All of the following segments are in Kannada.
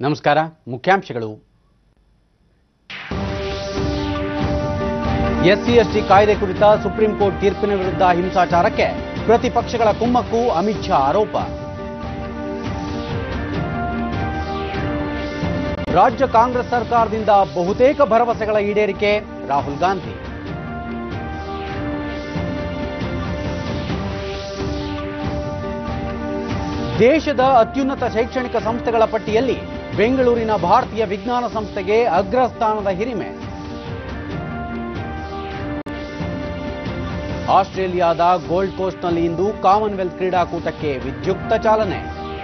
ನಮಸ್ಕಾರ ಮುಖ್ಯಾಂಶಗಳು ಎಸ್ಸಿ ಎಸ್ಟಿ ಕಾಯ್ದೆ ಕುರಿತ ಸುಪ್ರೀಂ ಕೋರ್ಟ್ ತೀರ್ಪಿನ ವಿರುದ್ಧ ಹಿಂಸಾಚಾರಕ್ಕೆ ಪ್ರತಿಪಕ್ಷಗಳ ಕುಮ್ಮಕ್ಕು ಅಮಿತ್ ಶಾ ಆರೋಪ ರಾಜ್ಯ ಕಾಂಗ್ರೆಸ್ ಸರ್ಕಾರದಿಂದ ಬಹುತೇಕ ಭರವಸೆಗಳ ಈಡೇರಿಕೆ ರಾಹುಲ್ ಗಾಂಧಿ ದೇಶದ ಅತ್ಯುನ್ನತ ಶೈಕ್ಷಣಿಕ ಸಂಸ್ಥೆಗಳ ಪಟ್ಟಿಯಲ್ಲಿ ಬೆಂಗಳೂರಿನ ಭಾರತೀಯ ವಿಜ್ಞಾನ ಸಂಸ್ಥೆಗೆ ಅಗ್ರಸ್ಥಾನದ ಹಿರಿಮೆ ಆಸ್ಟ್ರೇಲಿಯಾದ ಗೋಲ್ಡ್ ಕೋಸ್ಟ್ನಲ್ಲಿ ಇಂದು ಕಾಮನ್ವೆಲ್ತ್ ಕ್ರೀಡಾಕೂಟಕ್ಕೆ ವಿದ್ಯುಕ್ತ ಚಾಲನೆ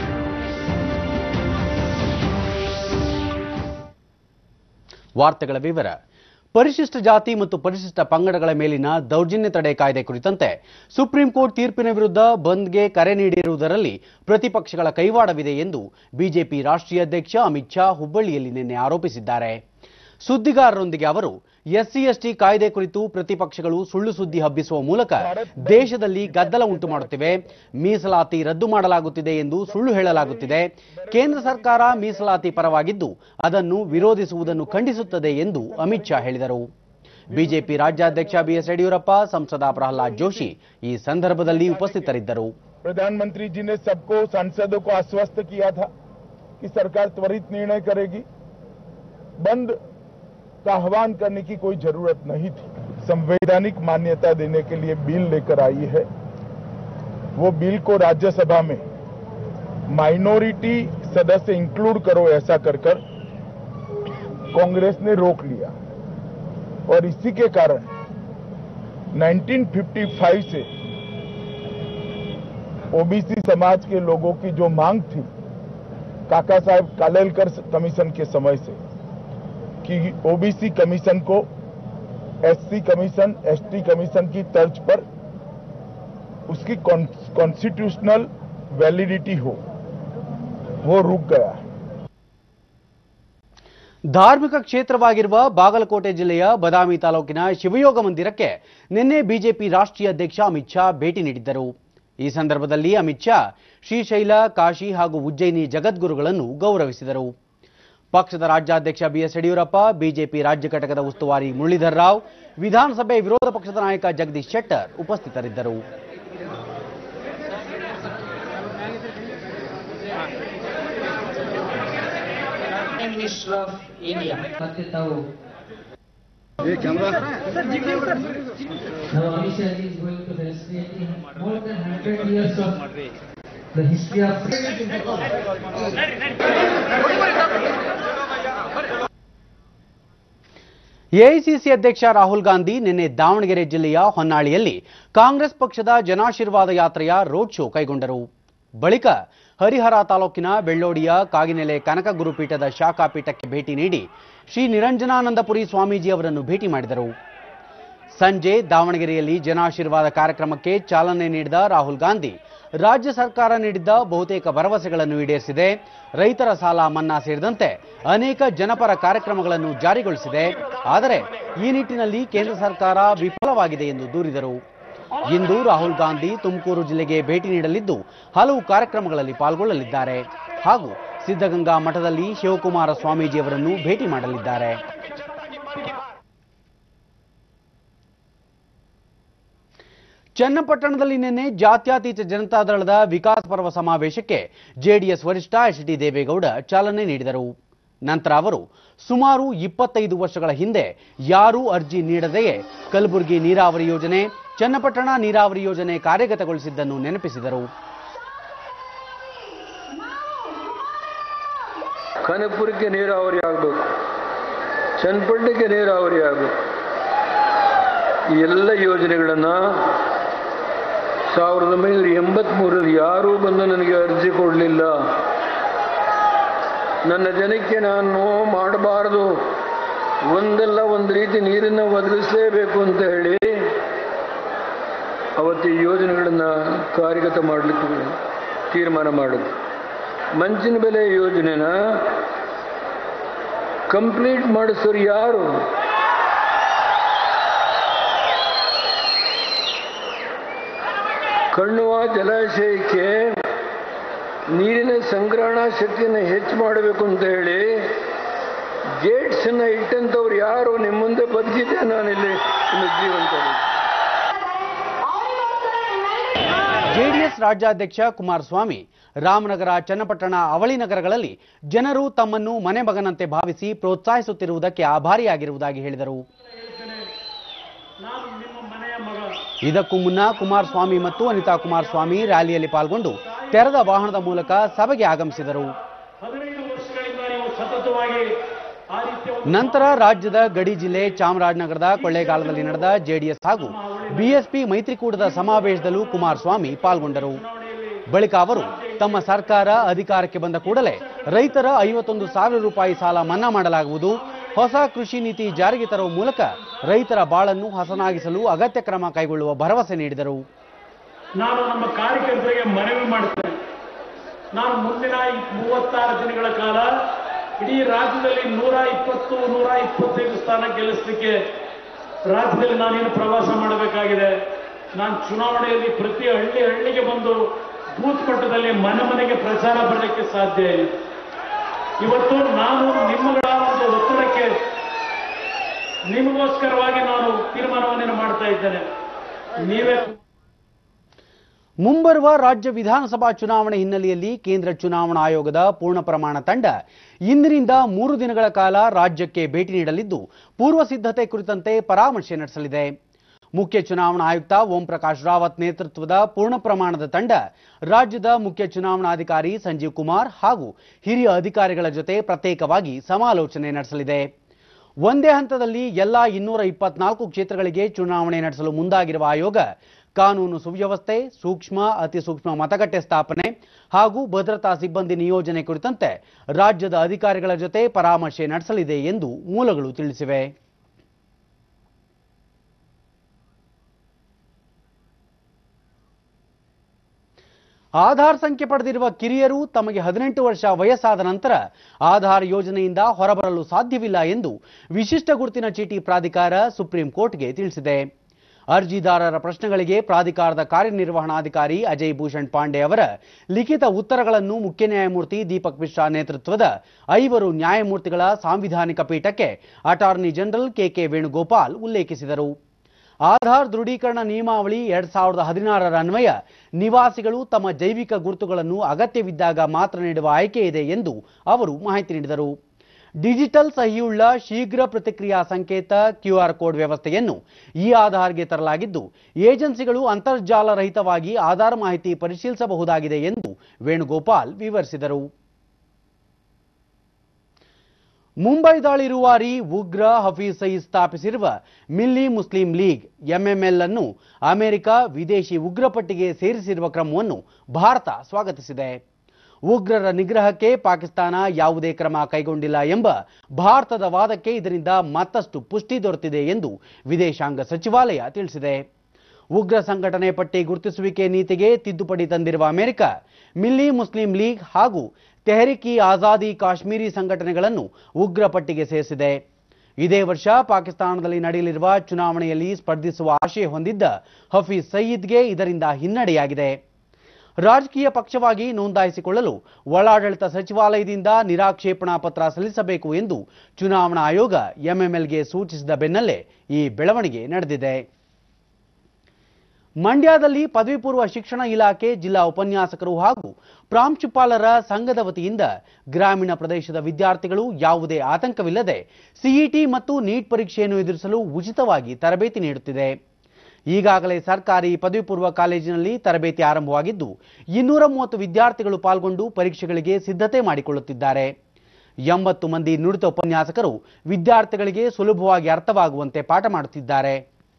ವಾರ್ತೆಗಳ ವಿವರ ಪರಿಶಿಷ್ಟ ಜಾತಿ ಮತ್ತು ಪರಿಶಿಷ್ಟ ಪಂಗಡಗಳ ಮೇಲಿನ ದೌರ್ಜನ್ಯ ತಡೆ ಕಾಯ್ದೆ ಕುರಿತಂತೆ ಸುಪ್ರೀಂ ಕೋರ್ಟ್ ತೀರ್ಪಿನ ವಿರುದ್ಧ ಬಂದ್ಗೆ ಕರೆ ನೀಡಿರುವುದರಲ್ಲಿ ಪ್ರತಿಪಕ್ಷಗಳ ಕೈವಾಡವಿದೆ ಎಂದು ಬಿಜೆಪಿ ರಾಷ್ಟ್ರೀಯ ಅಧ್ಯಕ್ಷ ಅಮಿತ್ ಶಾ ಹುಬ್ಬಳ್ಳಿಯಲ್ಲಿ ನಿನ್ನೆ ಆರೋಪಿಸಿದ್ದಾರೆ ಸುದ್ದಿಗಾರರೊಂದಿಗೆ ಅವರು ಎಸ್ಸಿ ಎಸ್ಟಿ ಕಾಯ್ದೆ ಕುರಿತು ಪ್ರತಿಪಕ್ಷಗಳು ಸುಳ್ಳು ಸುದ್ದಿ ಹಬ್ಬಿಸುವ ಮೂಲಕ ದೇಶದಲ್ಲಿ ಗದ್ದಲ ಉಂಟು ಮಾಡುತ್ತಿವೆ ಮೀಸಲಾತಿ ರದ್ದು ಮಾಡಲಾಗುತ್ತಿದೆ ಎಂದು ಸುಳ್ಳು ಹೇಳಲಾಗುತ್ತಿದೆ ಕೇಂದ್ರ ಸರ್ಕಾರ ಮೀಸಲಾತಿ ಪರವಾಗಿದ್ದು ಅದನ್ನು ವಿರೋಧಿಸುವುದನ್ನು ಖಂಡಿಸುತ್ತದೆ ಎಂದು ಅಮಿತ್ ಶಾ ಹೇಳಿದರು ಬಿಜೆಪಿ ರಾಜ್ಯಾಧ್ಯಕ್ಷ ಬಿಎಸ್ ಯಡಿಯೂರಪ್ಪ ಸಂಸದ ಪ್ರಹ್ಲಾದ್ ಜೋಶಿ ಈ ಸಂದರ್ಭದಲ್ಲಿ ಉಪಸ್ಥಿತರಿದ್ದರು प्रधानमंत्री जी ने सबको सांसदों को आश्वस्त किया था कि सरकार त्वरित निर्णय करेगी बंद का आह्वान करने की कोई जरूरत नहीं थी संवैधानिक मान्यता देने के लिए बिल लेकर आई है वो बिल को राज्यसभा में माइनॉरिटी सदस्य इंक्लूड करो ऐसा कर कर कांग्रेस ने रोक लिया और इसी के कारण 1955 से ओबीसी समाज के लोगों की जो मांग थी काका साहब कालेलकर कमीशन के समय से कि ओबीसी कमीशन को एससी कमीशन एसटी कमीशन की तर्ज पर उसकी कॉन्स्टिट्यूशनल वैलिडिटी हो वो रुक गया है ಧಾರ್ಮಿಕ ಕ್ಷೇತ್ರವಾಗಿರುವ ಬಾಗಲಕೋಟೆ ಜಿಲ್ಲೆಯ ಬದಾಮಿ ತಾಲೂಕಿನ ಶಿವಯೋಗ ಮಂದಿರಕ್ಕೆ ನಿನ್ನೆ ಬಿಜೆಪಿ ರಾಷ್ಟ್ರೀಯ ಅಧ್ಯಕ್ಷ ಅಮಿತ್ ಶಾ ಭೇಟಿ ನೀಡಿದ್ದರು ಈ ಸಂದರ್ಭದಲ್ಲಿ ಅಮಿತ್ ಶಾ ಶ್ರೀಶೈಲ ಕಾಶಿ ಹಾಗೂ ಉಜ್ಜಯಿನಿ ಜಗದ್ಗುರುಗಳನ್ನು ಗೌರವಿಸಿದರು ಪಕ್ಷದ ರಾಜ್ಯಾಧ್ಯಕ್ಷ ಬಿಎಸ್ ಯಡಿಯೂರಪ್ಪ ಬಿಜೆಪಿ ರಾಜ್ಯ ಘಟಕದ ಉಸ್ತುವಾರಿ ಮುರಳೀಧರ್ ರಾವ್ ವಿಧಾನಸಭೆ ವಿರೋಧ ಪಕ್ಷದ ನಾಯಕ ಜಗದೀಶ್ ಶೆಟ್ಟರ್ ಉಪಸ್ಥಿತರಿದ್ದರು Prime Minister of India. ಮತ್ತೆ ತಾವು Now Amisha is going to illustrate in more than 100 years of the history of AICC ಅಧ್ಯಕ್ಷ ರಾಹುಲ್ ಗಾಂಧಿ ನಿನ್ನೆ ದಾವಣಗೆರೆ ಜಿಲ್ಲೆಯ ಹೊನ್ನಾಳಿಯಲ್ಲಿ ಕಾಂಗ್ರೆಸ್ ಪಕ್ಷದ ಜನಾಶೀರ್ವಾದ ಯಾತ್ರೆಯ ರೋಡ್ ಶೋ ಕೈಗೊಂಡರು ಬಳಿಕ ಹರಿಹರ ತಾಲೂಕಿನ ಬೆಳ್ಳೋಡಿಯ ಕಾಗಿನೆಲೆ ಕನಕ ಗುರುಪೀಠದ ಶಾಖಾ ಪೀಠಕ್ಕೆ ಭೇಟಿ ನೀಡಿ ಶ್ರೀ ನಿರಂಜನಾನಂದಪುರಿ ಸ್ವಾಮೀಜಿ ಅವರನ್ನು ಭೇಟಿ ಮಾಡಿದರು ಸಂಜೆ ದಾವಣಗೆರೆಯಲ್ಲಿ ಜನಾಶೀರ್ವಾದ ಕಾರ್ಯಕ್ರಮಕ್ಕೆ ಚಾಲನೆ ನೀಡಿದ ರಾಹುಲ್ ಗಾಂಧಿ ರಾಜ್ಯ ಸರ್ಕಾರ ನೀಡಿದ್ದ ಬಹುತೇಕ ಭರವಸೆಗಳನ್ನು ಈಡೇರಿಸಿದೆ ರೈತರ ಸಾಲ ಮನ್ನಾ ಸೇರಿದಂತೆ ಅನೇಕ ಜನಪರ ಕಾರ್ಯಕ್ರಮಗಳನ್ನು ಜಾರಿಗೊಳಿಸಿದೆ ಆದರೆ ಈ ನಿಟ್ಟಿನಲ್ಲಿ ಕೇಂದ್ರ ಸರ್ಕಾರ ವಿಫಲವಾಗಿದೆ ಎಂದು ದೂರಿದರು ಇಂದು ರಾಹುಲ್ ಗಾಂಧಿ ತುಮಕೂರು ಜಿಲ್ಲೆಗೆ ಭೇಟಿ ನೀಡಲಿದ್ದು ಹಲವು ಕಾರ್ಯಕ್ರಮಗಳಲ್ಲಿ ಪಾಲ್ಗೊಳ್ಳಲಿದ್ದಾರೆ ಹಾಗೂ ಸಿದ್ಧಗಂಗಾ ಮಠದಲ್ಲಿ ಶಿವಕುಮಾರ ಸ್ವಾಮೀಜಿಯವರನ್ನು ಭೇಟಿ ಮಾಡಲಿದ್ದಾರೆ ಚನ್ನಪಟ್ಟಣದಲ್ಲಿ ನಿನ್ನೆ ಜಾತ್ಯತೀತ ಜನತಾದಳದ ವಿಕಾಸ ಪರ್ವ ಸಮಾವೇಶಕ್ಕೆ ಜೆಡಿಎಸ್ ವರಿಷ್ಠ ಎಚ್ ಡಿ ದೇವೇಗೌಡ ಚಾಲನೆ ನೀಡಿದರು ನಂತರ ಅವರು ಸುಮಾರು ಇಪ್ಪತ್ತೈದು ವರ್ಷಗಳ ಹಿಂದೆ ಯಾರೂ ಅರ್ಜಿ ನೀಡದೆಯೇ ಕಲಬುರಗಿ ನೀರಾವರಿ ಯೋಜನೆ ಚನ್ನಪಟ್ಟಣ ನೀರಾವರಿ ಯೋಜನೆ ಕಾರ್ಯಗತಗೊಳಿಸಿದ್ದನ್ನು ನೆನಪಿಸಿದರು ಕನಕಪುರಕ್ಕೆ ನೀರಾವರಿ ಆಗಬೇಕು ಚನ್ನಪಟ್ಟಣಕ್ಕೆ ನೀರಾವರಿ ಆಗಬೇಕು ಈ ಎಲ್ಲ ಯೋಜನೆಗಳನ್ನು ಸಾವಿರದ ಒಂಬೈನೂರ ಎಂಬತ್ಮೂರರಲ್ಲಿ ಯಾರೂ ಬಂದು ನನಗೆ ಅರ್ಜಿ ಕೊಡಲಿಲ್ಲ ನನ್ನ ಜನಕ್ಕೆ ನಾನು ಮಾಡಬಾರದು ಒಂದಲ್ಲ ಒಂದು ರೀತಿ ನೀರನ್ನು ಒದಗಿಸಲೇಬೇಕು ಅಂತ ಹೇಳಿ ಅವತ್ತು ಈ ಯೋಜನೆಗಳನ್ನು ಕಾರ್ಯಗತ ಮಾಡಲಿಕ್ಕೆ ತೀರ್ಮಾನ ಮಾಡಿದ್ರು ಮಂಚಿನ ಬೆಲೆ ಯೋಜನೆನ ಕಂಪ್ಲೀಟ್ ಮಾಡಿಸೋರು ಯಾರು ಕಣ್ಣುವ ಜಲಾಶಯಕ್ಕೆ ನೀರಿನ ಸಂಗ್ರಹಣಾ ಶಕ್ತಿಯನ್ನು ಹೆಚ್ಚು ಮಾಡಬೇಕು ಅಂತ ಹೇಳಿ ಗೇಟ್ಸನ್ನ ಇಟ್ಟಂಥವ್ರು ಯಾರು ನಿಮ್ಮ ಮುಂದೆ ಬದುಕಿದ್ದೆ ನಾನಿಲ್ಲಿ ಇನ್ನು ಜೀವಂತ ಜೆಡಿಎಸ್ ರಾಜ್ಯಾಧ್ಯಕ್ಷ ಕುಮಾರಸ್ವಾಮಿ ರಾಮನಗರ ಚನ್ನಪಟ್ಟಣ ಅವಳಿ ನಗರಗಳಲ್ಲಿ ಜನರು ತಮ್ಮನ್ನು ಮನೆ ಮಗನಂತೆ ಭಾವಿಸಿ ಪ್ರೋತ್ಸಾಹಿಸುತ್ತಿರುವುದಕ್ಕೆ ಆಭಾರಿಯಾಗಿರುವುದಾಗಿ ಹೇಳಿದರು ಇದಕ್ಕೂ ಮುನ್ನ ಕುಮಾರಸ್ವಾಮಿ ಮತ್ತು ಅನಿತಾ ಕುಮಾರಸ್ವಾಮಿ ರ್ಯಾಲಿಯಲ್ಲಿ ಪಾಲ್ಗೊಂಡು ತೆರೆದ ವಾಹನದ ಮೂಲಕ ಸಭೆಗೆ ಆಗಮಿಸಿದರು ನಂತರ ರಾಜ್ಯದ ಗಡಿ ಜಿಲ್ಲೆ ಚಾಮರಾಜನಗರದ ಕೊಳ್ಳೇಗಾಲದಲ್ಲಿ ನಡೆದ ಜೆಡಿಎಸ್ ಹಾಗೂ ಬಿಎಸ್ಪಿ ಮೈತ್ರಿಕೂಟದ ಸಮಾವೇಶದಲ್ಲೂ ಕುಮಾರಸ್ವಾಮಿ ಪಾಲ್ಗೊಂಡರು ಬಳಿಕ ಅವರು ತಮ್ಮ ಸರ್ಕಾರ ಅಧಿಕಾರಕ್ಕೆ ಬಂದ ಕೂಡಲೇ ರೈತರ ಐವತ್ತೊಂದು ಸಾವಿರ ರೂಪಾಯಿ ಸಾಲ ಮನ್ನಾ ಮಾಡಲಾಗುವುದು ಹೊಸ ಕೃಷಿ ನೀತಿ ಜಾರಿಗೆ ತರುವ ಮೂಲಕ ರೈತರ ಬಾಳನ್ನು ಹಸನಾಗಿಸಲು ಅಗತ್ಯ ಕ್ರಮ ಕೈಗೊಳ್ಳುವ ಭರವಸೆ ನೀಡಿದರು ನಾನು ನಮ್ಮ ಕಾರ್ಯಕರ್ತರಿಗೆ ಮನವಿ ಮಾಡುತ್ತೇನೆ ನಾನು ಮುಂದಿನ ಈ ಮೂವತ್ತಾರು ದಿನಗಳ ಕಾಲ ಇಡೀ ರಾಜ್ಯದಲ್ಲಿ ನೂರ ಇಪ್ಪತ್ತು ನೂರ ಇಪ್ಪತ್ತೈದು ಸ್ಥಾನ ಗೆಲ್ಲಿಸಲಿಕ್ಕೆ ರಾಜ್ಯದಲ್ಲಿ ನಾನೇನು ಪ್ರವಾಸ ಮಾಡಬೇಕಾಗಿದೆ ನಾನು ಚುನಾವಣೆಯಲ್ಲಿ ಪ್ರತಿ ಹಳ್ಳಿ ಹಳ್ಳಿಗೆ ಬಂದು ಬೂತ್ ಮಟ್ಟದಲ್ಲಿ ಮನೆ ಮನೆಗೆ ಪ್ರಚಾರ ಬರಲಿಕ್ಕೆ ಸಾಧ್ಯ ಇಲ್ಲ ಇವತ್ತು ನಾನು ನಿಮ್ಮಗಳ ಒಂದು ಒತ್ತಡಕ್ಕೆ ನಿಮಗೋಸ್ಕರವಾಗಿ ನಾನು ತೀರ್ಮಾನವನ್ನು ಮಾಡ್ತಾ ಇದ್ದೇನೆ ನೀವೇ ಮುಂಬರುವ ರಾಜ್ಯ ವಿಧಾನಸಭಾ ಚುನಾವಣೆ ಹಿನ್ನೆಲೆಯಲ್ಲಿ ಕೇಂದ್ರ ಚುನಾವಣಾ ಆಯೋಗದ ಪೂರ್ಣ ಪ್ರಮಾಣ ತಂಡ ಇಂದಿನಿಂದ ಮೂರು ದಿನಗಳ ಕಾಲ ರಾಜ್ಯಕ್ಕೆ ಭೇಟಿ ನೀಡಲಿದ್ದು ಪೂರ್ವ ಸಿದ್ಧತೆ ಕುರಿತಂತೆ ಪರಾಮರ್ಶೆ ನಡೆಸಲಿದೆ ಮುಖ್ಯ ಚುನಾವಣಾ ಆಯುಕ್ತ ಓಂ ಪ್ರಕಾಶ್ ರಾವತ್ ನೇತೃತ್ವದ ಪೂರ್ಣ ಪ್ರಮಾಣದ ತಂಡ ರಾಜ್ಯದ ಮುಖ್ಯ ಚುನಾವಣಾಧಿಕಾರಿ ಸಂಜೀವ್ ಕುಮಾರ್ ಹಾಗೂ ಹಿರಿಯ ಅಧಿಕಾರಿಗಳ ಜೊತೆ ಪ್ರತ್ಯೇಕವಾಗಿ ಸಮಾಲೋಚನೆ ನಡೆಸಲಿದೆ ಒಂದೇ ಹಂತದಲ್ಲಿ ಎಲ್ಲಾ ಇನ್ನೂರ ಇಪ್ಪತ್ನಾಲ್ಕು ಕ್ಷೇತ್ರಗಳಿಗೆ ಚುನಾವಣೆ ನಡೆಸಲು ಮುಂದಾಗಿರುವ ಆಯೋಗ ಕಾನೂನು ಸುವ್ಯವಸ್ಥೆ ಸೂಕ್ಷ್ಮ ಅತಿ ಸೂಕ್ಷ್ಮ ಮತಗಟ್ಟೆ ಸ್ಥಾಪನೆ ಹಾಗೂ ಭದ್ರತಾ ಸಿಬ್ಬಂದಿ ನಿಯೋಜನೆ ಕುರಿತಂತೆ ರಾಜ್ಯದ ಅಧಿಕಾರಿಗಳ ಜೊತೆ ಪರಾಮರ್ಶೆ ನಡೆಸಲಿದೆ ಎಂದು ಮೂಲಗಳು ತಿಳಿಸಿವೆ ಆಧಾರ್ ಸಂಖ್ಯೆ ಪಡೆದಿರುವ ಕಿರಿಯರು ತಮಗೆ ಹದಿನೆಂಟು ವರ್ಷ ವಯಸ್ಸಾದ ನಂತರ ಆಧಾರ್ ಯೋಜನೆಯಿಂದ ಹೊರಬರಲು ಸಾಧ್ಯವಿಲ್ಲ ಎಂದು ವಿಶಿಷ್ಟ ಗುರುತಿನ ಚೀಟಿ ಪ್ರಾಧಿಕಾರ ಸುಪ್ರೀಂ ಕೋರ್ಟ್ಗೆ ತಿಳಿಸಿದೆ ಅರ್ಜಿದಾರರ ಪ್ರಶ್ನೆಗಳಿಗೆ ಪ್ರಾಧಿಕಾರದ ಕಾರ್ಯನಿರ್ವಹಣಾಧಿಕಾರಿ ಅಜಯ್ ಭೂಷಣ್ ಪಾಂಡೆ ಅವರ ಲಿಖಿತ ಉತ್ತರಗಳನ್ನು ಮುಖ್ಯ ನ್ಯಾಯಮೂರ್ತಿ ದೀಪಕ್ ಮಿಶ್ರಾ ನೇತೃತ್ವದ ಐವರು ನ್ಯಾಯಮೂರ್ತಿಗಳ ಸಾಂವಿಧಾನಿಕ ಪೀಠಕ್ಕೆ ಅಟಾರ್ನಿ ಜನರಲ್ ಕೆಕೆ ವೇಣುಗೋಪಾಲ್ ಉಲ್ಲೇಖಿಸಿದರು ಆಧಾರ್ ದೃಢೀಕರಣ ನಿಯಮಾವಳಿ ಎರಡ್ ಸಾವಿರದ ಹದಿನಾರರ ಅನ್ವಯ ನಿವಾಸಿಗಳು ತಮ್ಮ ಜೈವಿಕ ಗುರುತುಗಳನ್ನು ಅಗತ್ಯವಿದ್ದಾಗ ಮಾತ್ರ ನೀಡುವ ಆಯ್ಕೆ ಇದೆ ಎಂದು ಅವರು ಮಾಹಿತಿ ನೀಡಿದರು ಡಿಜಿಟಲ್ ಸಹಿಯುಳ್ಳ ಶೀಘ್ರ ಪ್ರತಿಕ್ರಿಯಾ ಸಂಕೇತ ಕ್ಯೂಆರ್ ಕೋಡ್ ವ್ಯವಸ್ಥೆಯನ್ನು ಈ ಆಧಾರ್ಗೆ ತರಲಾಗಿದ್ದು ಏಜೆನ್ಸಿಗಳು ಅಂತರ್ಜಾಲ ರಹಿತವಾಗಿ ಆಧಾರ್ ಮಾಹಿತಿ ಪರಿಶೀಲಿಸಬಹುದಾಗಿದೆ ಎಂದು ವೇಣುಗೋಪಾಲ್ ವಿವರಿಸಿದರು ಮುಂಬೈ ದಾಳಿ ರೂವಾರಿ ಉಗ್ರ ಹಫೀಜ್ ಸಯೀದ್ ಸ್ಥಾಪಿಸಿರುವ ಮಿಲ್ಲಿ ಮುಸ್ಲಿಂ ಲೀಗ್ ಎಂಎಂಎಲ್ ಅನ್ನು ಅಮೆರಿಕ ವಿದೇಶಿ ಉಗ್ರ ಪಟ್ಟಿಗೆ ಸೇರಿಸಿರುವ ಕ್ರಮವನ್ನು ಭಾರತ ಸ್ವಾಗತಿಸಿದೆ ಉಗ್ರರ ನಿಗ್ರಹಕ್ಕೆ ಪಾಕಿಸ್ತಾನ ಯಾವುದೇ ಕ್ರಮ ಕೈಗೊಂಡಿಲ್ಲ ಎಂಬ ಭಾರತದ ವಾದಕ್ಕೆ ಇದರಿಂದ ಮತ್ತಷ್ಟು ಪುಷ್ಟಿ ದೊರೆತಿದೆ ಎಂದು ವಿದೇಶಾಂಗ ಸಚಿವಾಲಯ ತಿಳಿಸಿದೆ ಉಗ್ರ ಸಂಘಟನೆ ಪಟ್ಟಿ ಗುರುತಿಸುವಿಕೆ ನೀತಿಗೆ ತಿದ್ದುಪಡಿ ತಂದಿರುವ ಅಮೆರಿಕ ಮಿಲ್ಲಿ ಮುಸ್ಲಿಂ ಲೀಗ್ ಹಾಗೂ ತೆಹರಿಕ್ ಇ ಆಜಾದಿ ಕಾಶ್ಮೀರಿ ಸಂಘಟನೆಗಳನ್ನು ಉಗ್ರ ಪಟ್ಟಿಗೆ ಸೇರಿಸಿದೆ ಇದೇ ವರ್ಷ ಪಾಕಿಸ್ತಾನದಲ್ಲಿ ನಡೆಯಲಿರುವ ಚುನಾವಣೆಯಲ್ಲಿ ಸ್ಪರ್ಧಿಸುವ ಆಶಯ ಹೊಂದಿದ್ದ ಹಫೀಜ್ ಸಯೀದ್ಗೆ ಇದರಿಂದ ಹಿನ್ನಡೆಯಾಗಿದೆ ರಾಜಕೀಯ ಪಕ್ಷವಾಗಿ ನೋಂದಾಯಿಸಿಕೊಳ್ಳಲು ಒಳಾಡಳಿತ ಸಚಿವಾಲಯದಿಂದ ನಿರಾಕ್ಷೇಪಣಾ ಪತ್ರ ಸಲ್ಲಿಸಬೇಕು ಎಂದು ಚುನಾವಣಾ ಆಯೋಗ ಎಂಎಂಎಲ್ಗೆ ಸೂಚಿಸಿದ ಬೆನ್ನಲ್ಲೇ ಈ ಬೆಳವಣಿಗೆ ನಡೆದಿದೆ ಮಂಡ್ಯದಲ್ಲಿ ಪದವಿ ಪೂರ್ವ ಶಿಕ್ಷಣ ಇಲಾಖೆ ಜಿಲ್ಲಾ ಉಪನ್ಯಾಸಕರು ಹಾಗೂ ಪ್ರಾಂಶುಪಾಲರ ಸಂಘದ ವತಿಯಿಂದ ಗ್ರಾಮೀಣ ಪ್ರದೇಶದ ವಿದ್ಯಾರ್ಥಿಗಳು ಯಾವುದೇ ಆತಂಕವಿಲ್ಲದೆ ಸಿಇಟಿ ಮತ್ತು ನೀಟ್ ಪರೀಕ್ಷೆಯನ್ನು ಎದುರಿಸಲು ಉಚಿತವಾಗಿ ತರಬೇತಿ ನೀಡುತ್ತಿದೆ ಈಗಾಗಲೇ ಸರ್ಕಾರಿ ಪದವಿ ಪೂರ್ವ ಕಾಲೇಜಿನಲ್ಲಿ ತರಬೇತಿ ಆರಂಭವಾಗಿದ್ದು ಇನ್ನೂರ ಮೂವತ್ತು ವಿದ್ಯಾರ್ಥಿಗಳು ಪಾಲ್ಗೊಂಡು ಪರೀಕ್ಷೆಗಳಿಗೆ ಸಿದ್ಧತೆ ಮಾಡಿಕೊಳ್ಳುತ್ತಿದ್ದಾರೆ ಎಂಬತ್ತು ಮಂದಿ ನುರಿತ ಉಪನ್ಯಾಸಕರು ವಿದ್ಯಾರ್ಥಿಗಳಿಗೆ ಸುಲಭವಾಗಿ ಅರ್ಥವಾಗುವಂತೆ ಪಾಠ ಮಾಡುತ್ತಿದ್ದಾರೆ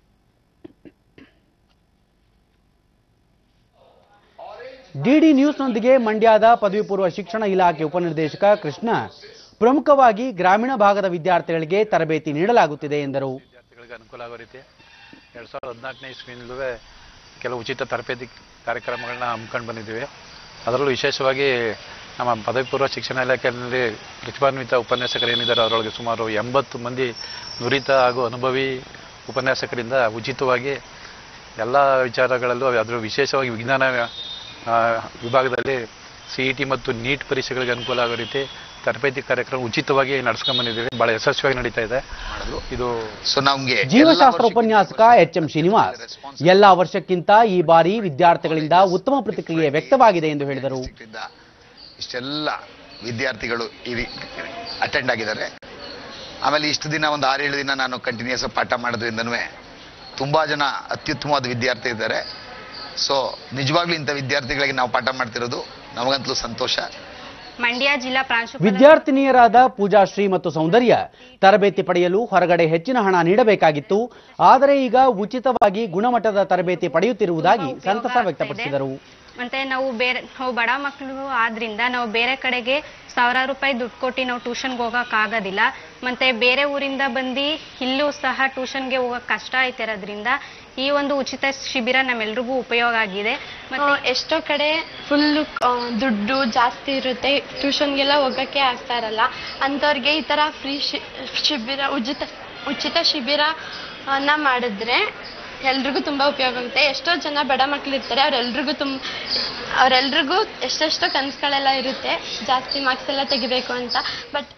ಡಿಡಿ ನ್ಯೂಸ್ನೊಂದಿಗೆ ಮಂಡ್ಯದ ಪದವಿ ಪೂರ್ವ ಶಿಕ್ಷಣ ಇಲಾಖೆ ಉಪನಿರ್ದೇಶಕ ಕೃಷ್ಣ ಪ್ರಮುಖವಾಗಿ ಗ್ರಾಮೀಣ ಭಾಗದ ವಿದ್ಯಾರ್ಥಿಗಳಿಗೆ ತರಬೇತಿ ನೀಡಲಾಗುತ್ತಿದೆ ಎಂದರು ವಿದ್ಯಾರ್ಥಿಗಳಿಗೆ ಅನುಕೂಲ ಆಗೋ ರೀತಿ ಎರಡು ಸಾವಿರದ ಹದಿನಾಲ್ಕನೇ ಇಸ್ವಿಯಿಂದಲೂ ಕೆಲವು ಉಚಿತ ತರಬೇತಿ ಕಾರ್ಯಕ್ರಮಗಳನ್ನ ಹಮ್ಮಿಕೊಂಡು ಬಂದಿದ್ದೀವಿ ಅದರಲ್ಲೂ ವಿಶೇಷವಾಗಿ ನಮ್ಮ ಪದವಿ ಪೂರ್ವ ಶಿಕ್ಷಣ ಇಲಾಖೆಯಲ್ಲಿ ಪ್ರತಿಭಾನ್ವಿತ ಉಪನ್ಯಾಸಕರು ಏನಿದ್ದಾರೆ ಅದರೊಳಗೆ ಸುಮಾರು ಎಂಬತ್ತು ಮಂದಿ ನುರಿತ ಹಾಗೂ ಅನುಭವಿ ಉಪನ್ಯಾಸಕರಿಂದ ಉಚಿತವಾಗಿ ಎಲ್ಲ ವಿಚಾರಗಳಲ್ಲೂ ಅದರ ವಿಶೇಷವಾಗಿ ವಿಜ್ಞಾನ ಆ, ವಿಭಾಗದಲ್ಲಿ ಸಿ ಇ ಟಿ ಮತ್ತು ನೀಟ್ ಪರೀಕ್ಷೆಗಳಿಗೆ ಅನುಕೂಲ ಆಗೋ ರೀತಿ ತರಬೇತಿ ಕಾರ್ಯಕ್ರಮ ಉಚಿತವಾಗಿ ನಡ್ಸ್ಕೊಂಡ್ ಬಂದಿದ್ದೀವಿ ಬಹಳ ಯಶಸ್ವಿಯಾಗಿ ನಡೀತಾ ಇದೆ ಇದು ಸೊ ನಮ್ಗೆ ಜೀವಶಾಸ್ತ್ರ ಉಪನ್ಯಾಸಕ ಎಚ್ ಎಂ ಶ್ರೀನಿವಾಸ್ ಎಲ್ಲಾ ವರ್ಷಕ್ಕಿಂತ ಈ ಬಾರಿ ವಿದ್ಯಾರ್ಥಿಗಳಿಂದ ಉತ್ತಮ ಪ್ರತಿಕ್ರಿಯೆ ವ್ಯಕ್ತವಾಗಿದೆ ಎಂದು ಹೇಳಿದರು ಇಂದ ಇಷ್ಟೆಲ್ಲ ವಿದ್ಯಾರ್ಥಿಗಳು ಇಲ್ಲಿ ಅಟೆಂಡ್ ಆಗಿದ್ದಾರೆ ಆಮೇಲೆ ಇಷ್ಟು ದಿನ ಒಂದು ಆರೇಳು ದಿನ ನಾನು ಕಂಟಿನ್ಯೂಸ್ ಪಾಠ ಮಾಡೋದ್ರಿಂದನೂ ತುಂಬಾ ಜನ ಅತ್ಯುತ್ತಮವಾದ ವಿದ್ಯಾರ್ಥಿ ಇದ್ದಾರೆ ಸೊ ನಿಜವಾಗ್ಲೂ ಇಂಥ ವಿದ್ಯಾರ್ಥಿಗಳಿಗೆ ನಾವು ಪಾಠ ಮಾಡ್ತಿರೋದು ನಮಗಂತಲೂ ಸಂತೋಷ ಮಂಡ್ಯ ಜಿಲ್ಲಾ ಪ್ರಾಂಶುಪಾಲ ವಿದ್ಯಾರ್ಥಿನಿಯರಾದ ಪೂಜಾಶ್ರೀ ಮತ್ತು ಸೌಂದರ್ಯ ತರಬೇತಿ ಪಡೆಯಲು ಹೊರಗಡೆ ಹೆಚ್ಚಿನ ಹಣ ನೀಡಬೇಕಾಗಿತ್ತು ಆದರೆ ಈಗ ಉಚಿತವಾಗಿ ಗುಣಮಟ್ಟದ ತರಬೇತಿ ಪಡೆಯುತ್ತಿರುವುದಾಗಿ ಸಂತಸ ವ್ಯಕ್ತಪಡಿಸಿದರು ಮತ್ತೆ ನಾವು ಬೇರೆ ನಾವು ಬಡ ಮಕ್ಕಳು ಆದ್ರಿಂದ ನಾವು ಬೇರೆ ಕಡೆಗೆ ಸಾವಿರಾರು ರೂಪಾಯಿ ದುಡ್ಡು ಕೊಟ್ಟು ನಾವು ಟ್ಯೂಷನ್ಗೆ ಹೋಗಕ್ ಆಗೋದಿಲ್ಲ ಮತ್ತೆ ಬೇರೆ ಊರಿಂದ ಬಂದು ಇಲ್ಲೂ ಸಹ ಟ್ಯೂಷನ್ಗೆ ಹೋಗಕ್ ಕಷ್ಟ ಆಯ್ತಿರೋದ್ರಿಂದ ಈ ಒಂದು ಉಚಿತ ಶಿಬಿರ ನಮ್ಮೆಲ್ರಿಗೂ ಉಪಯೋಗ ಆಗಿದೆ ಮತ್ತೆ ಎಷ್ಟೋ ಕಡೆ ಫುಲ್ಲು ದುಡ್ಡು ಜಾಸ್ತಿ ಇರುತ್ತೆ ಟ್ಯೂಷನ್ಗೆಲ್ಲ ಹೋಗೋಕ್ಕೆ ಆಗ್ತಾ ಇರಲ್ಲ ಅಂಥವ್ರಿಗೆ ಈ ಥರ ಫ್ರೀ ಶಿಬಿರ ಉಚಿತ ಉಚಿತ ಶಿಬಿರ ಅನ್ನ ಮಾಡಿದ್ರೆ ಎಲ್ರಿಗೂ ತುಂಬ ಉಪಯೋಗ ಆಗುತ್ತೆ ಎಷ್ಟೋ ಜನ ಬಡ ಮಕ್ಳು ಇರ್ತಾರೆ ಅವ್ರೆಲ್ರಿಗೂ ತುಂಬ ಅವರೆಲ್ರಿಗೂ ಎಷ್ಟೆಷ್ಟೋ ಕನಸುಗಳೆಲ್ಲ ಇರುತ್ತೆ ಜಾಸ್ತಿ ಮಾರ್ಕ್ಸ್ ಎಲ್ಲ ತೆಗಿಬೇಕು ಅಂತ ಬಟ್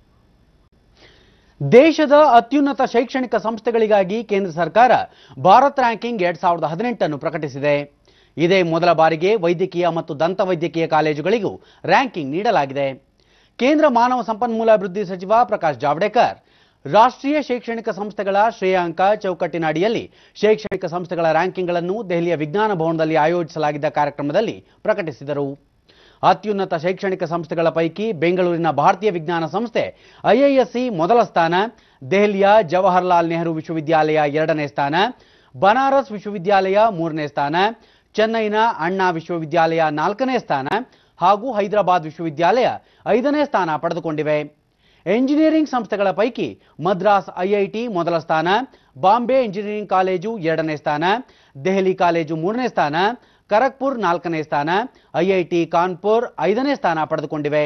ದೇಶದ ಅತ್ಯುನ್ನತ ಶೈಕ್ಷಣಿಕ ಸಂಸ್ಥೆಗಳಿಗಾಗಿ ಕೇಂದ್ರ ಸರ್ಕಾರ ಭಾರತ್ ರ್ಯಾಂಕಿಂಗ್ ಎರಡ್ ಸಾವಿರದ ಹದಿನೆಂಟನ್ನು ಪ್ರಕಟಿಸಿದೆ ಇದೇ ಮೊದಲ ಬಾರಿಗೆ ವೈದ್ಯಕೀಯ ಮತ್ತು ದಂತವೈದ್ಯಕೀಯ ಕಾಲೇಜುಗಳಿಗೂ ರ್ಯಾಂಕಿಂಗ್ ನೀಡಲಾಗಿದೆ ಕೇಂದ್ರ ಮಾನವ ಸಂಪನ್ಮೂಲ ಅಭಿವೃದ್ಧಿ ಸಚಿವ ಪ್ರಕಾಶ್ ಜಾವಡೇಕರ್ ರಾಷ್ಟ್ರೀಯ ಶೈಕ್ಷಣಿಕ ಸಂಸ್ಥೆಗಳ ಶ್ರೇಯಾಂಕ ಚೌಕಟ್ಟಿನ ಅಡಿಯಲ್ಲಿ ಶೈಕ್ಷಣಿಕ ಸಂಸ್ಥೆಗಳ ರ್ಯಾಂಕಿಂಗ್ಗಳನ್ನು ದೆಹಲಿಯ ವಿಜ್ಞಾನ ಭವನದಲ್ಲಿ ಆಯೋಜಿಸಲಾಗಿದ್ದ ಕಾರ್ಯಕ್ರಮದಲ್ಲಿ ಪ್ರಕಟಿಸಿದರು ಅತ್ಯುನ್ನತ ಶೈಕ್ಷಣಿಕ ಸಂಸ್ಥೆಗಳ ಪೈಕಿ ಬೆಂಗಳೂರಿನ ಭಾರತೀಯ ವಿಜ್ಞಾನ ಸಂಸ್ಥೆ ಐಐಎಸ್ಸಿ ಮೊದಲ ಸ್ಥಾನ ದೆಹಲಿಯ ಜವಾಹರ್ಲಾಲ್ ನೆಹರು ವಿಶ್ವವಿದ್ಯಾಲಯ ಎರಡನೇ ಸ್ಥಾನ ಬನಾರಸ್ ವಿಶ್ವವಿದ್ಯಾಲಯ ಮೂರನೇ ಸ್ಥಾನ ಚೆನ್ನೈನ ಅಣ್ಣಾ ವಿಶ್ವವಿದ್ಯಾಲಯ ನಾಲ್ಕನೇ ಸ್ಥಾನ ಹಾಗೂ ಹೈದರಾಬಾದ್ ವಿಶ್ವವಿದ್ಯಾಲಯ ಐದನೇ ಸ್ಥಾನ ಪಡೆದುಕೊಂಡಿವೆ ಎಂಜಿನಿಯರಿಂಗ್ ಸಂಸ್ಥೆಗಳ ಪೈಕಿ ಮದ್ರಾಸ್ ಐಐಟಿ ಮೊದಲ ಸ್ಥಾನ ಬಾಂಬೆ ಇಂಜಿನಿಯರಿಂಗ್ ಕಾಲೇಜು ಎರಡನೇ ಸ್ಥಾನ ದೆಹಲಿ ಕಾಲೇಜು ಮೂರನೇ ಸ್ಥಾನ ಖರಗ್ಪುರ್ ನಾಲ್ಕನೇ ಸ್ಥಾನ ಐಐಟಿ ಕಾನ್ಪುರ್ ಐದನೇ ಸ್ಥಾನ ಪಡೆದುಕೊಂಡಿವೆ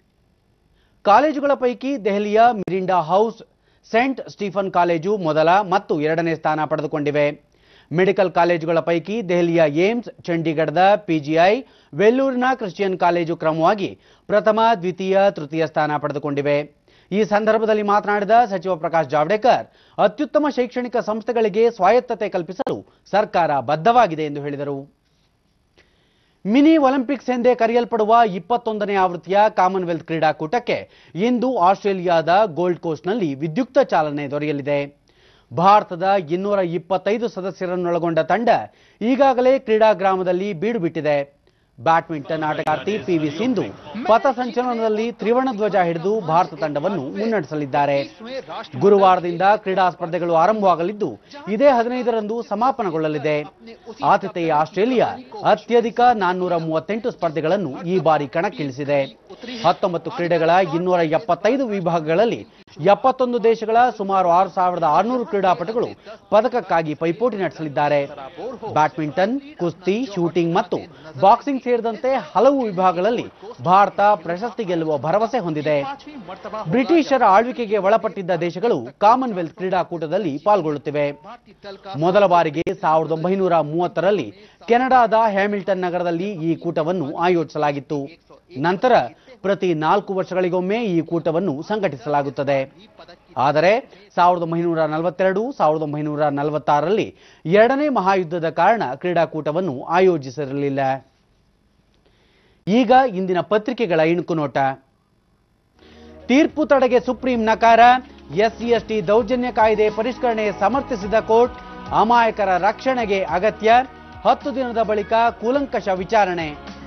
ಕಾಲೇಜುಗಳ ಪೈಕಿ ದೆಹಲಿಯ Miranda house saint Stephen college ಮೊದಲ ಮತ್ತು ಎರಡನೇ ಸ್ಥಾನ ಪಡೆದುಕೊಂಡಿವೆ ಮೆಡಿಕಲ್ ಕಾಲೇಜುಗಳ ಪೈಕಿ ದೆಹಲಿಯ ಏಮ್ಸ್ ಚಂಡೀಗಢದ ಪಿಜಿಐ ವೆಲ್ಲೂರಿನ ಕ್ರಿಶ್ಚಿಯನ್ ಕಾಲೇಜು ಕ್ರಮವಾಗಿ ಪ್ರಥಮ ದ್ವಿತೀಯ ತೃತೀಯ ಸ್ಥಾನ ಪಡೆದುಕೊಂಡಿವೆ ಈ ಸಂದರ್ಭದಲ್ಲಿ ಮಾತನಾಡಿದ ಸಚಿವ ಪ್ರಕಾಶ್ ಜಾವಡೇಕರ್ ಅತ್ಯುತ್ತಮ ಶೈಕ್ಷಣಿಕ ಸಂಸ್ಥೆಗಳಿಗೆ ಸ್ವಾಯತ್ತತೆ ಕಲ್ಪಿಸಲು ಸರ್ಕಾರ ಬದ್ಧವಾಗಿದೆ ಎಂದು ಹೇಳಿದರು ಮಿನಿ ಒಲಿಂಪಿಕ್ಸ್ ಎಂದೇ ಕರೆಯಲ್ಪಡುವ ಇಪ್ಪತ್ತೊಂದನೇ ಆವೃತ್ತಿಯ ಕಾಮನ್ವೆಲ್ತ್ ಕ್ರೀಡಾಕೂಟಕ್ಕೆ ಇಂದು ಆಸ್ಟ್ರೇಲಿಯಾದ ಗೋಲ್ಡ್ ಕೋಸ್ಟ್ನಲ್ಲಿ ವಿದ್ಯುಕ್ತ ಚಾಲನೆ ದೊರೆಯಲಿದೆ ಭಾರತದ ಇನ್ನೂರ ಇಪ್ಪತ್ತೈದು ಸದಸ್ಯರನ್ನೊಳಗೊಂಡ ತಂಡ ಈಗಾಗಲೇ ಕ್ರೀಡಾ ಗ್ರಾಮದಲ್ಲಿ ಬೀಡು ಬಿಟ್ಟಿದೆ ಬ್ಯಾಡ್ಮಿಂಟನ್ ಆಟಗಾರ್ತಿ ಪಿ ವಿ ಸಿಂಧು ಪಥಸಂಚಲನದಲ್ಲಿ ತ್ರಿವರ್ಣ ಧ್ವಜ ಹಿಡಿದು ಭಾರತ ತಂಡವನ್ನು ಮುನ್ನಡೆಸಲಿದ್ದಾರೆ ಗುರುವಾರದಿಂದ ಕ್ರೀಡಾ ಸ್ಪರ್ಧೆಗಳು ಆರಂಭವಾಗಲಿದ್ದು ಇದೇ ಹದಿನೈದರಂದು ಸಮಾಪನಗೊಳ್ಳಲಿದೆ ಆತಿಥೇಯ ಆಸ್ಟ್ರೇಲಿಯಾ ಅತ್ಯಧಿಕ ನಾನ್ನೂರ ಮೂವತ್ತೆಂಟು ಸ್ಪರ್ಧೆಗಳನ್ನು ಈ ಬಾರಿ ಕಣಕ್ಕಿಳಿಸಿದೆ ಹತ್ತೊಂಬತ್ತು ಕ್ರೀಡೆಗಳ ಇನ್ನೂರ ಎಪ್ಪತ್ತೈದು ವಿಭಾಗಗಳಲ್ಲಿ ಎಪ್ಪತ್ತೊಂದು ದೇಶಗಳ ಸುಮಾರು ಆರು ಸಾವಿರದ ಆರುನೂರು ಕ್ರೀಡಾಪಟುಗಳು ಪದಕಕ್ಕಾಗಿ ಪೈಪೋಟಿ ನಡೆಸಲಿದ್ದಾರೆ ಬ್ಯಾಡ್ಮಿಂಟನ್ ಕುಸ್ತಿ ಶೂಟಿಂಗ್ ಮತ್ತು ಬಾಕ್ಸಿಂಗ್ ಸೇರಿದಂತೆ ಹಲವು ವಿಭಾಗಗಳಲ್ಲಿ ಭಾರತ ಪ್ರಶಸ್ತಿ ಗೆಲ್ಲುವ ಭರವಸೆ ಹೊಂದಿದೆ ಬ್ರಿಟಿಷರ ಆಳ್ವಿಕೆಗೆ ಒಳಪಟ್ಟಿದ್ದ ದೇಶಗಳು ಕಾಮನ್ವೆಲ್ತ್ ಕ್ರೀಡಾಕೂಟದಲ್ಲಿ ಪಾಲ್ಗೊಳ್ಳುತ್ತಿವೆ ಮೊದಲ ಬಾರಿಗೆ ಸಾವಿರದ ಒಂಬೈನೂರ ಮೂವತ್ತರಲ್ಲಿ ಕೆನಡಾದ ಹ್ಯಾಮಿಲ್ಟನ್ ನಗರದಲ್ಲಿ ಈ ಕೂಟವನ್ನು ಆಯೋಜಿಸಲಾಗಿತ್ತು ನಂತರ ಪ್ರತಿ ನಾಲ್ಕು ವರ್ಷಗಳಿಗೊಮ್ಮೆ ಈ ಕೂಟವನ್ನು ಸಂಘಟಿಸಲಾಗುತ್ತದೆ ಆದರೆ ಸಾವಿರದ ಒಂಬೈನೂರ ನಲವತ್ತೆರಡು ಸಾವಿರದ ಒಂಬೈನೂರ ನಲವತ್ತಾರರಲ್ಲಿ ಎರಡನೇ ಮಹಾಯುದ್ಧದ ಕಾರಣ ಕ್ರೀಡಾಕೂಟವನ್ನು ಆಯೋಜಿಸಿರಲಿಲ್ಲ ಈಗ ಇಂದಿನ ಪತ್ರಿಕೆಗಳ ಇಣುಕು ನೋಟ ತೀರ್ಪು ತಡೆಗೆ ಸುಪ್ರೀಂ ನಕಾರ ಎಸ್ಸಿ ಎಸ್ಟಿ ದೌರ್ಜನ್ಯ ಕಾಯ್ದೆ ಪರಿಷ್ಕರಣೆ ಸಮರ್ಥಿಸಿದ ಕೋರ್ಟ್ ಅಮಾಯಕರ ರಕ್ಷಣೆಗೆ ಅಗತ್ಯ ಹತ್ತು ದಿನದ ಬಳಿಕ ಕೂಲಂಕಷ ವಿಚಾರಣೆ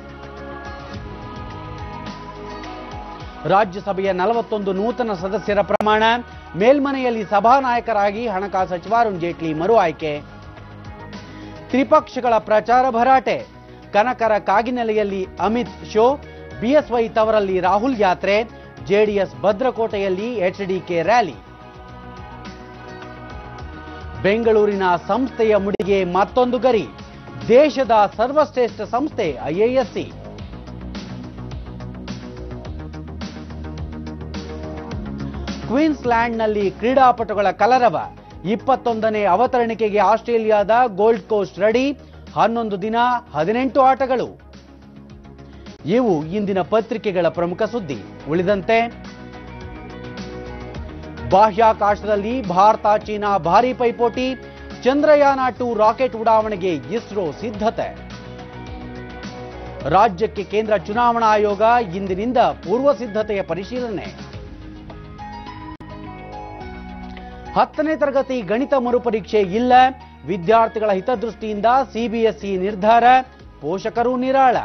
ರಾಜ್ಯಸಭೆಯ ನಲವತ್ತೊಂದು ನೂತನ ಸದಸ್ಯರ ಪ್ರಮಾಣ ಮೇಲ್ಮನೆಯಲ್ಲಿ ಸಭಾನಾಯಕರಾಗಿ ಹಣಕಾಸು ಸಚಿವ ಅರುಣ್ ಜೇಟ್ಲಿ ಮರು ಆಯ್ಕೆ ತ್ರಿಪಕ್ಷಗಳ ಪ್ರಚಾರ ಭರಾಟೆ ಕನಕರ ಕಾಗಿನೆಲೆಯಲ್ಲಿ ಅಮಿತ್ ಶೋ ಬಿಎಸ್ವೈ ತವರಲ್ಲಿ ರಾಹುಲ್ ಯಾತ್ರೆ ಜೆಡಿಎಸ್ ಭದ್ರಕೋಟೆಯಲ್ಲಿ ಎಚ್ಡಿಕೆ ರ್ಯಾಲಿ ಬೆಂಗಳೂರಿನ ಸಂಸ್ಥೆಯ ಮುಡಿಗೆ ಮತ್ತೊಂದು ಗರಿ ದೇಶದ ಸರ್ವಶ್ರೇಷ್ಠ ಸಂಸ್ಥೆ ಐಎಎಸ್ಸಿ ಕ್ವೀನ್ಸ್ಲ್ಯಾಂಡ್ನಲ್ಲಿ ಕ್ರೀಡಾಪಟುಗಳ ಕಲರವ ಇಪ್ಪತ್ತೊಂದನೇ ಅವತರಣಿಕೆಗೆ ಆಸ್ಟ್ರೇಲಿಯಾದ ಗೋಲ್ಡ್ ಕೋಸ್ಟ್ ರೆಡಿ ಹನ್ನೊಂದು ದಿನ ಹದಿನೆಂಟು ಆಟಗಳು ಇವು ಇಂದಿನ ಪತ್ರಿಕೆಗಳ ಪ್ರಮುಖ ಸುದ್ದಿ ಉಳಿದಂತೆ ಬಾಹ್ಯಾಕಾಶದಲ್ಲಿ ಭಾರತ ಚೀನಾ ಭಾರೀ ಪೈಪೋಟಿ ಚಂದ್ರಯಾನ ಟು ರಾಕೆಟ್ ಉಡಾವಣೆಗೆ ಇಸ್ರೋ ಸಿದ್ಧತೆ ರಾಜ್ಯಕ್ಕೆ ಕೇಂದ್ರ ಚುನಾವಣಾ ಆಯೋಗ ಇಂದಿನಿಂದ ಪೂರ್ವ ಸಿದ್ಧತೆಯ ಪರಿಶೀಲನೆ ಹತ್ತನೇ ತರಗತಿ ಗಣಿತ ಮರುಪರೀಕ್ಷೆ ಇಲ್ಲ ವಿದ್ಯಾರ್ಥಿಗಳ ಹಿತದೃಷ್ಟಿಯಿಂದ ಸಿಬಿಎಸ್ಇ ನಿರ್ಧಾರ ಪೋಷಕರು ನಿರಾಳ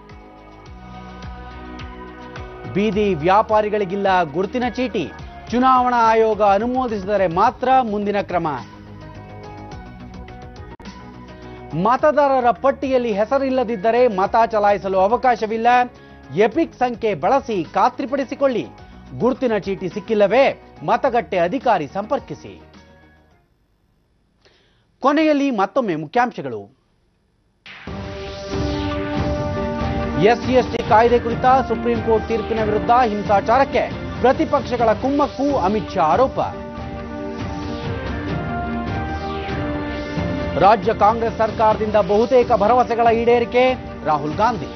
ಬೀದಿ ವ್ಯಾಪಾರಿಗಳಿಗಿಲ್ಲ ಗುರುತಿನ ಚೀಟಿ ಚುನಾವಣಾ ಆಯೋಗ ಅನುಮೋದಿಸಿದರೆ ಮಾತ್ರ ಮುಂದಿನ ಕ್ರಮ ಮತದಾರರ ಪಟ್ಟಿಯಲ್ಲಿ ಹೆಸರಿಲ್ಲದಿದ್ದರೆ ಮತ ಚಲಾಯಿಸಲು ಅವಕಾಶವಿಲ್ಲ ಎಪಿಕ್ ಸಂಖ್ಯೆ ಬಳಸಿ ಖಾತ್ರಿಪಡಿಸಿಕೊಳ್ಳಿ ಗುರುತಿನ ಚೀಟಿ ಸಿಕ್ಕಿಲ್ಲವೇ ಮತಗಟ್ಟೆ ಅಧಿಕಾರಿ ಸಂಪರ್ಕಿಸಿ ಕೊನೆಯಲ್ಲಿ ಮತ್ತೊಮ್ಮೆ ಮುಖ್ಯಾಂಶಗಳು ಎಸ್ಸಿ ಎಸ್ಟಿ ಕಾಯ್ದೆ ಕುರಿತ ಸುಪ್ರೀಂ ಕೋರ್ಟ್ ತೀರ್ಪಿನ ವಿರುದ್ಧ ಹಿಂಸಾಚಾರಕ್ಕೆ ಪ್ರತಿಪಕ್ಷಗಳ ಕುಮ್ಮಕ್ಕು ಅಮಿತ್ ಶಾ ಆರೋಪ ರಾಜ್ಯ ಕಾಂಗ್ರೆಸ್ ಸರ್ಕಾರದಿಂದ ಬಹುತೇಕ ಭರವಸೆಗಳ ಈಡೇರಿಕೆ ರಾಹುಲ್ ಗಾಂಧಿ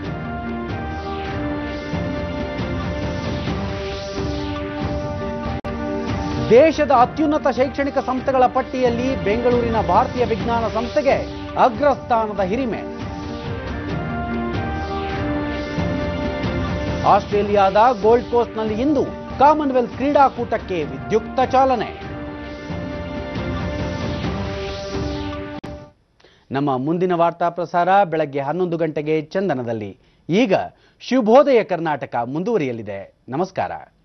ದೇಶದ ಅತ್ಯುನ್ನತ ಶೈಕ್ಷಣಿಕ ಸಂಸ್ಥೆಗಳ ಪಟ್ಟಿಯಲ್ಲಿ ಬೆಂಗಳೂರಿನ ಭಾರತೀಯ ವಿಜ್ಞಾನ ಸಂಸ್ಥೆಗೆ ಅಗ್ರಸ್ಥಾನದ ಹಿರಿಮೆ ಆಸ್ಟ್ರೇಲಿಯಾದ ಗೋಲ್ಡ್ ಕೋಸ್ಟ್ನಲ್ಲಿ ಇಂದು ಕಾಮನ್ವೆಲ್ತ್ ಕ್ರೀಡಾಕೂಟಕ್ಕೆ ವಿದ್ಯುಕ್ತ ಚಾಲನೆ ನಮ್ಮ ಮುಂದಿನ ವಾರ್ತಾ ಪ್ರಸಾರ ಬೆಳಗ್ಗೆ ಹನ್ನೊಂದು ಗಂಟೆಗೆ ಚಂದನದಲ್ಲಿ ಈಗ ಶುಭೋದಯ ಕರ್ನಾಟಕ ಮುಂದುವರಿಯಲಿದೆ ನಮಸ್ಕಾರ